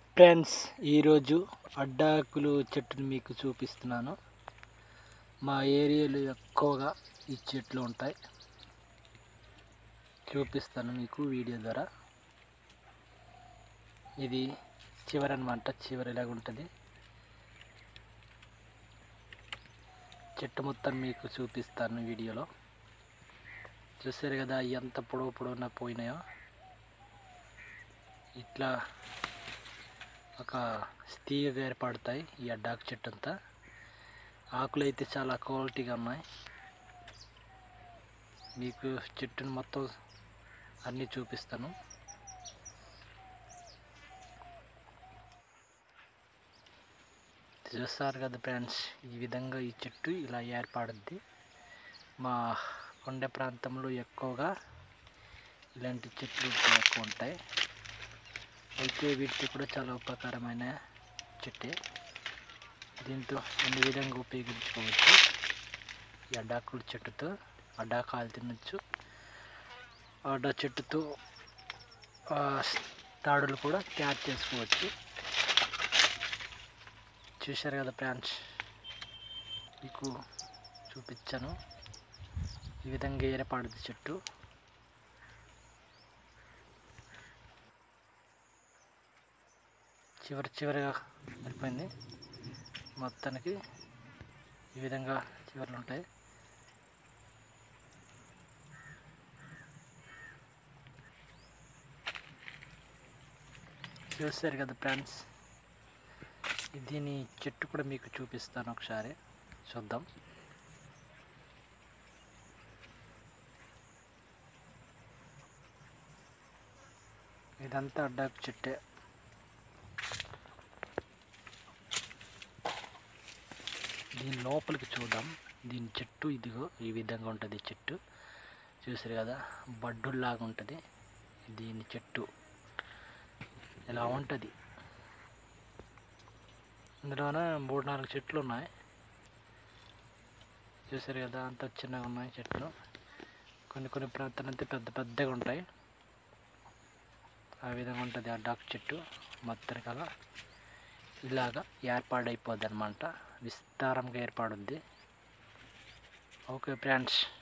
friends ఈరోజు అడ్డాకులు చెట్టుని మీకు చూపిస్తున్నాను మా ఏరియాలో ఎక్కువగా ఈ చెట్లు ఉంటాయి చూపిస్తాను మీకు వీడియో ద్వారా ఇది చివరి అనమాట చివరి ఇలాగ ఉంటుంది చెట్టు మొత్తం మీకు చూపిస్తాను వీడియోలో చూసారు కదా ఎంత పొడవు పొడవునా పోయినాయో ఇట్లా ఒక తీగగా ఏర్పడతాయి ఈ అడ్డాకు చెట్టు అంతా ఆకులు అయితే చాలా క్వాలిటీగా ఉన్నాయి మీకు చెట్టుని మొత్తం అన్నీ చూపిస్తాను చూస్తారు కదా ఫ్రెండ్స్ ఈ విధంగా ఈ చెట్టు ఇలా ఏర్పడుద్ది మా కొండ ప్రాంతంలో ఎక్కువగా ఇలాంటి చెట్లు ఎక్కువ ఉంటాయి అయితే వీటికి కూడా చాలా ఉపకారమైన చెట్టే దీంతో అన్ని విధంగా ఉపయోగించుకోవచ్చు ఈ అడ్డాకుల చెట్టుతో అడ్డాకాయలు తినచ్చు అడ్డా చెట్టుతో ఆ, తాడులు కూడా తయారు చేసుకోవచ్చు చూశారు కదా ఫ్రెండ్స్ మీకు చూపించాను ఈ విధంగా ఏర్పడుద్ది చెట్టు చివరి చివరిగా వెళ్ళిపోయింది మొత్తానికి ఈ విధంగా చివర్లు ఉంటాయి చూస్తారు కదా ఫ్రెండ్స్ దీని చెట్టు కూడా మీకు చూపిస్తాను ఒకసారి చూద్దాం ఇదంతా అడ్డాకు చెట్టే దీని లోపలికి చూద్దాం దీని చెట్టు ఇదిగో ఈ విధంగా ఉంటుంది చెట్టు చూసారు కదా బడ్డుల్లాగా ఉంటుంది దీని చెట్టు ఇలా ఉంటుంది ఇందులోన మూడు నాలుగు చెట్లు ఉన్నాయి చూసారు కదా అంత చిన్నగా ఉన్నాయి చెట్లు కొన్ని కొన్ని ప్రాంతాలు అంతా పెద్ద పెద్దగా ఉంటాయి ఆ విధంగా ఉంటుంది ఆ డాక్ చెట్టు మొత్తానికి అలా ఇలాగా ఏర్పాడైపోద్ది అనమాట విస్తారంగా ఏర్పడుద్ది ఓకే ఫ్రెండ్స్